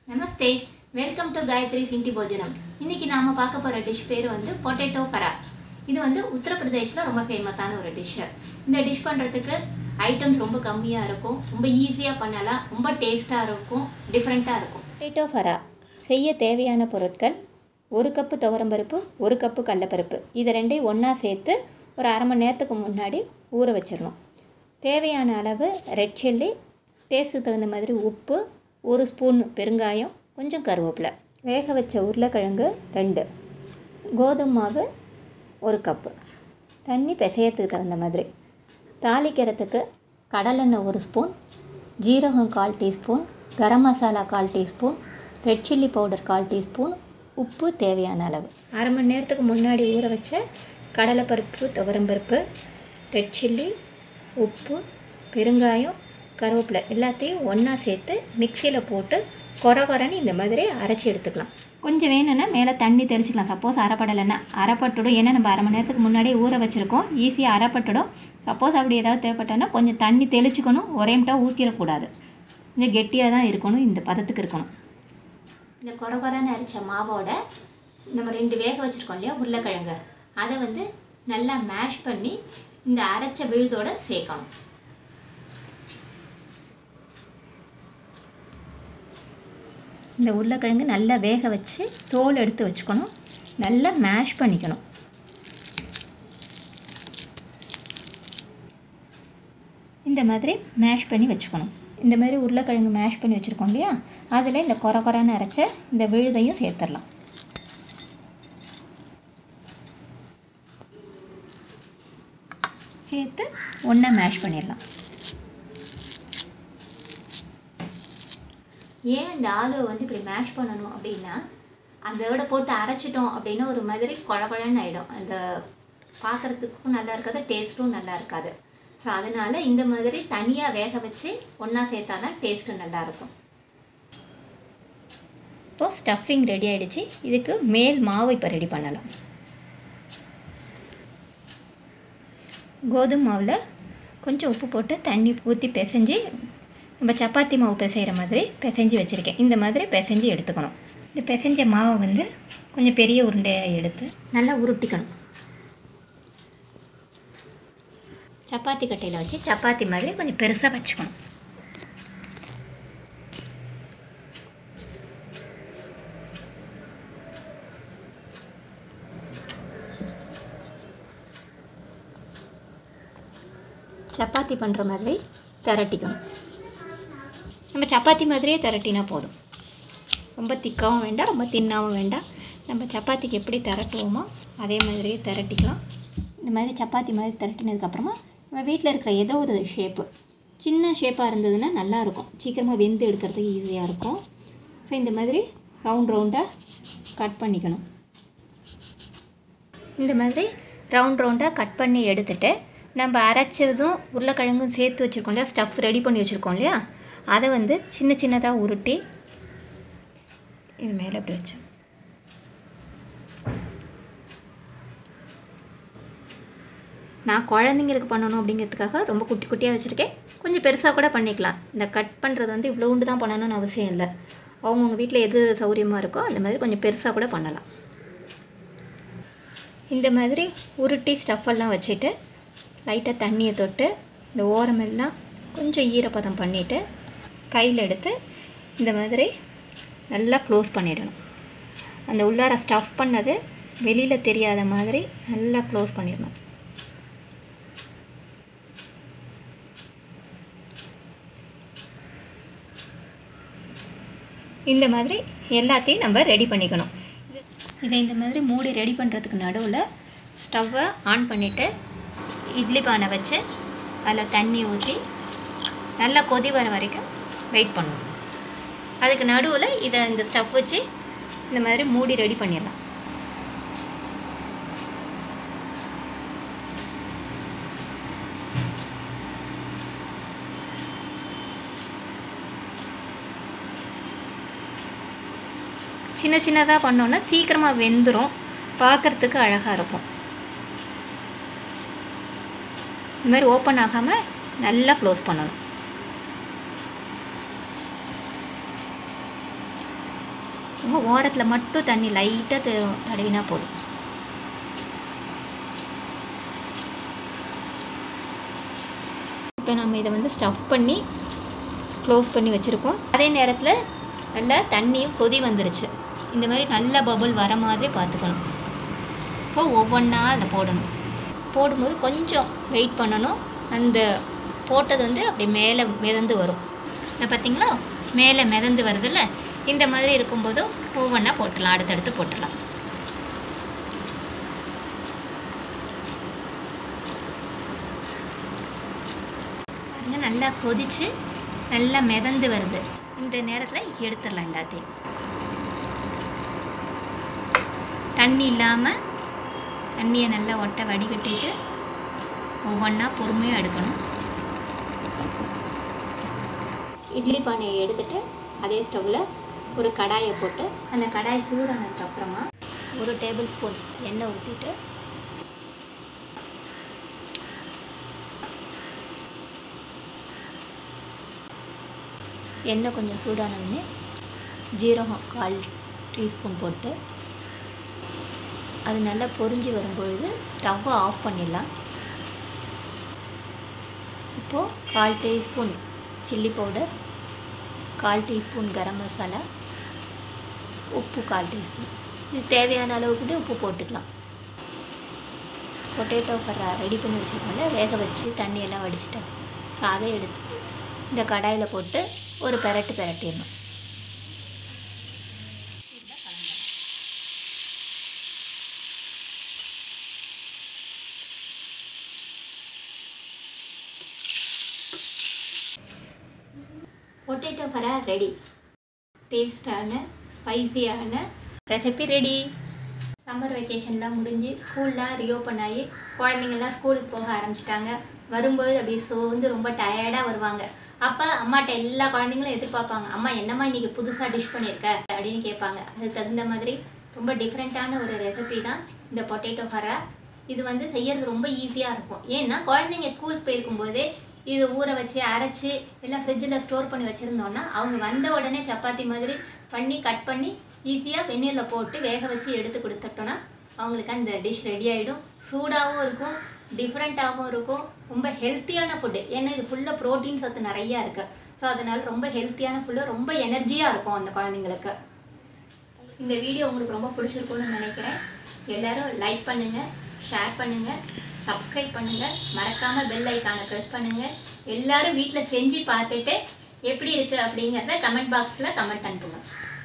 Namaste welcome to Gayathri சிண்டி போஜனம் இன்னைக்கு நாம பார்க்க போற டிஷ் பேர் வந்து பொட்டேட்டோ ஃபரா இது வந்து உத்தரப்பிரதேஷில் ரொம்ப ஃபேமஸான ஒரு டிஷ் இந்த டிஷ் பண்ணுறதுக்கு ஐட்டம்ஸ் ரொம்ப கம்மியாக இருக்கும் ரொம்ப ஈஸியாக பண்ணலாம் ரொம்ப டேஸ்ட்டாக இருக்கும் டிஃப்ரெண்ட்டாக இருக்கும் பொட்டேட்டோ ஃபரா செய்ய தேவையான பொருட்கள் ஒரு கப்பு துவரம்பருப்பு ஒரு கப்பு கடலப்பருப்பு இது ரெண்டையும் ஒன்றா சேர்த்து ஒரு அரை மணி நேரத்துக்கு முன்னாடி ஊற வச்சிடணும் தேவையான அளவு ரெட் சில்லி டேஸ்ட்டுக்கு தகுந்த மாதிரி உப்பு ஒரு ஸ்பூன் பெருங்காயம் கொஞ்சம் கருவேப்பிலை வேக வச்ச உருளைக்கிழங்கு ரெண்டு கோதுமை மாவு ஒரு கப்பு தண்ணி பிசையறதுக்கு தகுந்த மாதிரி தாளிக்கிறதுக்கு கடலெண்ணெய் ஒரு ஸ்பூன் ஜீரகம் கால் டீஸ்பூன் கரம் மசாலா கால் டீஸ்பூன் ரெட் சில்லி பவுடர் கால் டீஸ்பூன் உப்பு தேவையான அளவு அரை மணி நேரத்துக்கு முன்னாடி ஊற வச்ச கடலைப்பருப்பு துவரம்பருப்பு ரெட் சில்லி உப்பு பெருங்காயம் கருவேப்பிலை எல்லாத்தையும் ஒன்றா சேர்த்து மிக்சியில் போட்டு கொர கொரன்னு இந்த மாதிரி அரைச்சி எடுத்துக்கலாம் கொஞ்சம் வேணும்னா மேலே தண்ணி தெளிச்சிக்கலாம் சப்போஸ் அரைப்படலைன்னா அரைப்பட்டுடும் ஏன்னா நம்ம அரை மணி நேரத்துக்கு முன்னாடியே ஊற வச்சுருக்கோம் ஈஸியாக அரைப்பட்டுடும் சப்போஸ் அப்படி ஏதாவது தேவைப்பட்டோன்னா கொஞ்சம் தண்ணி தெளிச்சுக்கணும் ஒரே மிட்டாக ஊற்றிடக்கூடாது கொஞ்சம் கெட்டியாக தான் இருக்கணும் இந்த பதத்துக்கு இருக்கணும் இந்த கொர கொரன்னு அரைச்ச மாவோட நம்ம ரெண்டு வேக வச்சுருக்கோம் இல்லையா உருளைக்கிழங்கு அதை வந்து நல்லா மேஷ் பண்ணி இந்த அரைச்ச விழுதோட சேர்க்கணும் இந்த உருளைக்கிழங்கு நல்லா வேக வச்சு தோல் எடுத்து வச்சுக்கணும் நல்லா மேஷ் பண்ணிக்கணும் இந்த மாதிரி மேஷ் பண்ணி வச்சுக்கணும் இந்த மாதிரி உருளைக்கிழங்கு மேஷ் பண்ணி வச்சுருக்கோம் இல்லையா அதில் இந்த கொர கொரன்னு அரைச்ச இந்த விழுதையும் சேர்த்துடலாம் சேர்த்து ஒன்றா மேஷ் பண்ணிடலாம் ஏன் இந்த ஆலுவை வந்து இப்படி மேஷ் பண்ணணும் அப்படின்னா அதோட போட்டு அரைச்சிட்டோம் அப்படின்னா ஒரு மாதிரி குழ குழன்னு ஆகிடும் அந்த பார்க்குறதுக்கும் நல்லா இருக்காது டேஸ்ட்டும் நல்லா இருக்காது ஸோ அதனால் இந்த மாதிரி தனியாக வேக வச்சு ஒன்றா சேர்த்தா தான் டேஸ்ட்டும் நல்லாயிருக்கும் இப்போது ஸ்டஃபிங் ரெடி ஆகிடுச்சு இதுக்கு மேல் மாவு இப்போ ரெடி பண்ணலாம் கோதுமை மாவில் கொஞ்சம் உப்பு போட்டு தண்ணி ஊற்றி பிசைஞ்சு நம்ம சப்பாத்தி மாவு பிசைகிற மாதிரி பிசைஞ்சு வச்சுருக்கேன் இந்த மாதிரி பிசைஞ்சு எடுத்துக்கணும் இந்த பிசைஞ்ச மாவை வந்து கொஞ்சம் பெரிய உருண்டையாக எடுத்து நல்லா உருட்டிக்கணும் சப்பாத்தி கட்டையில் வச்சு சப்பாத்தி மாதிரி கொஞ்சம் பெருசாக வச்சுக்கணும் சப்பாத்தி பண்ணுற மாதிரி திரட்டிக்கணும் நம்ம சப்பாத்தி மாதிரியே திரட்டினா போதும் ரொம்ப திக்காகவும் வேண்டாம் ரொம்ப தின்னாகவும் வேண்டாம் நம்ம சப்பாத்திக்கு எப்படி திரட்டுவோமோ அதே மாதிரியே திரட்டிக்கலாம் இந்த மாதிரி சப்பாத்தி மாதிரி திரட்டினதுக்கப்புறமா நம்ம வீட்டில் இருக்கிற ஏதோ ஒரு ஷேப்பு சின்ன ஷேப்பாக இருந்ததுன்னா நல்லாயிருக்கும் சீக்கிரமாக வெந்து எடுக்கிறதுக்கு ஈஸியாக இருக்கும் ஸோ இந்த மாதிரி ரவுண்ட் ரவுண்டாக கட் பண்ணிக்கணும் இந்த மாதிரி ரவுண்ட் ரவுண்டாக கட் பண்ணி எடுத்துகிட்டு நம்ம அரைச்சதும் உருளைக்கிழங்கும் சேர்த்து வச்சுருக்கோம் இல்லையா ஸ்டஃப் ரெடி பண்ணி வச்சுருக்கோம் இல்லையா அதை வந்து சின்ன சின்னதாக உருட்டி இது மேலே அப்படி வச்சோம் நான் குழந்தைங்களுக்கு பண்ணணும் அப்படிங்கிறதுக்காக ரொம்ப குட்டி குட்டியாக வச்சுருக்கேன் கொஞ்சம் பெருசாக கூட பண்ணிக்கலாம் இந்த கட் பண்ணுறது வந்து இவ்வளோ உண்டு தான் பண்ணணும்னு அவசியம் இல்லை அவங்கவுங்க வீட்டில் எது சௌகரியமாக இருக்கோ அந்த மாதிரி கொஞ்சம் பெருசாக கூட பண்ணலாம் இந்த மாதிரி உருட்டி ஸ்டஃப்பெல்லாம் வச்சுட்டு லைட்டாக தண்ணியை தொட்டு இந்த ஓரமெல்லாம் கொஞ்சம் ஈரப்பதம் பண்ணிவிட்டு கையில் எடுத்து இந்த மாதிரி நல்லா க்ளோஸ் பண்ணிடணும் அந்த உள்ளார ஸ்டஃப் பண்ணது வெளியில் தெரியாத மாதிரி நல்லா க்ளோஸ் பண்ணிடணும் இந்த மாதிரி எல்லாத்தையும் நம்ம ரெடி பண்ணிக்கணும் இதை இந்த மாதிரி மூடி ரெடி பண்ணுறதுக்கு நடுவில் ஸ்டவ்வை ஆன் பண்ணிவிட்டு இட்லி பானை வச்சு அதில் தண்ணி ஊற்றி நல்லா கொதி வர வரைக்கும் வெயிட் பண்ணணும் அதுக்கு நடுவில் இதை இந்த ஸ்டவ் வச்சு இந்த மாதிரி மூடி ரெடி பண்ணிடலாம் சின்ன சின்னதாக பண்ணோன்னா சீக்கிரமாக வெந்துடும் பார்க்குறதுக்கு அழகாக இருக்கும் இந்த மாதிரி ஓப்பன் ஆகாமல் நல்லா க்ளோஸ் பண்ணணும் ரொம்ப ஓரத்தில் மட்டும் தண்ணி லைட்டாக தடவினா போதும் இப்போ நம்ம இதை வந்து ஸ்டஃப் பண்ணி க்ளோஸ் பண்ணி வச்சுருக்கோம் அதே நேரத்தில் நல்லா தண்ணியும் கொதி வந்துருச்சு இந்த மாதிரி நல்ல பபுள் வர மாதிரி பார்த்துக்கணும் இப்போ ஒவ்வொன்றா அதில் போடணும் போடும்போது கொஞ்சம் வெயிட் பண்ணணும் அந்த போட்டது வந்து அப்படி மேலே மிதந்து வரும் இந்த பார்த்தீங்களா மேலே மிதந்து வருதுல்ல இந்த மாதிரி இருக்கும்போதும் ஒவ்வொன்றா போட்டுடலாம் அடுத்தடுத்து போட்டுடலாம் பாருங்க நல்லா கொதிச்சு நல்லா மிதந்து வருது இந்த நேரத்தில் எடுத்துடலாம் எல்லாத்தையும் தண்ணி இல்லாமல் தண்ணியை நல்லா ஒட்ட வடிகட்டிட்டு ஒவ்வொன்றா பொறுமையாக எடுக்கணும் இட்லி பானையை எடுத்துட்டு அதே ஸ்டவ்வில் ஒரு கடாயை போட்டு அந்த கடாய் சூடானதுக்கு அப்புறமா ஒரு டேபிள் ஸ்பூன் எண்ணெய் ஊற்றிட்டு எண்ணெய் கொஞ்சம் சூடானதுமே ஜீரகம் கால் டீஸ்பூன் போட்டு அது நல்லா பொரிஞ்சு வரும்பொழுது ஸ்டவ்வை ஆஃப் பண்ணிடலாம் இப்போது கால் டீஸ்பூன் சில்லி பவுடர் கால் டீஸ்பூன் கரம் மசாலா உப்பு கால் டீஸ்பூன் இது தேவையான அளவுக்கு உப்பு போட்டுக்கலாம் பொட்டேட்டோ ஃப்ரை ரெடி பண்ணி வச்சுருக்கோம்ல வேக வச்சு தண்ணியெல்லாம் வடிச்சிட்டேன் ஸோ அதை எடுத்து இந்த கடாயில் போட்டு ஒரு பெரட்டு பெரட்டிடணும் பொட்டேட்டோ ஃப்ரை ரெடி டேஸ்டான ஸ்பைசியான ரெசிபி ரெடி சம்மர் வெக்கேஷன்லாம் முடிஞ்சு ஸ்கூல்லாம் ரீஓப்பன் ஆகி குழந்தைங்கள்லாம் ஸ்கூலுக்கு போக ஆரம்பிச்சிட்டாங்க வரும்போது அப்படியே சோர்ந்து ரொம்ப டயர்டாக வருவாங்க அப்போ அம்மாட்ட எல்லா குழந்தைங்களும் எதிர்பார்ப்பாங்க அம்மா என்னம்மா இன்னைக்கு புதுசாக டிஷ் பண்ணியிருக்க அப்படின்னு கேட்பாங்க அதுக்கு தகுந்த மாதிரி ரொம்ப டிஃப்ரெண்ட்டான ஒரு ரெசிபி தான் இந்த பொட்டேட்டோ ஃப்ரை இது வந்து செய்யறது ரொம்ப ஈஸியாக இருக்கும் ஏன்னா குழந்தைங்க ஸ்கூலுக்கு போயிருக்கும்போதே இது ஊற வச்சு அரைச்சி எல்லாம் ஃப்ரிட்ஜில் ஸ்டோர் பண்ணி வச்சுருந்தோன்னா அவங்க வந்த உடனே சப்பாத்தி மாதிரி பண்ணி கட் பண்ணி ஈஸியாக வெந்நீரில் போட்டு வேக வச்சு எடுத்து கொடுத்துட்டோன்னா அவங்களுக்கு அந்த டிஷ் ரெடி ஆகிடும் சூடாகவும் இருக்கும் டிஃப்ரெண்ட்டாகவும் இருக்கும் ரொம்ப ஹெல்த்தியான ஃபுட்டு ஏன்னா இது ஃபுல்லாக ப்ரோட்டீன் சத்து நிறையா இருக்குது ஸோ அதனால ரொம்ப ஹெல்த்தியான ஃபுட்டு ரொம்ப எனர்ஜியாக இருக்கும் அந்த குழந்தைங்களுக்கு இந்த வீடியோ உங்களுக்கு ரொம்ப பிடிச்சிருக்கும்னு நினைக்கிறேன் எல்லாரும் லைக் பண்ணுங்கள் ஷேர் பண்ணுங்கள் சப்ஸ்கிரைப் பண்ணுங்கள் மறக்காமல் பெல் ஐக்கானை ப்ரெஸ் பண்ணுங்கள் எல்லாரும் வீட்டில் செஞ்சு பார்த்துட்டு எப்படி இருக்குது அப்படிங்கிறத கமெண்ட் பாக்ஸில் கமெண்ட் அனுப்புங்க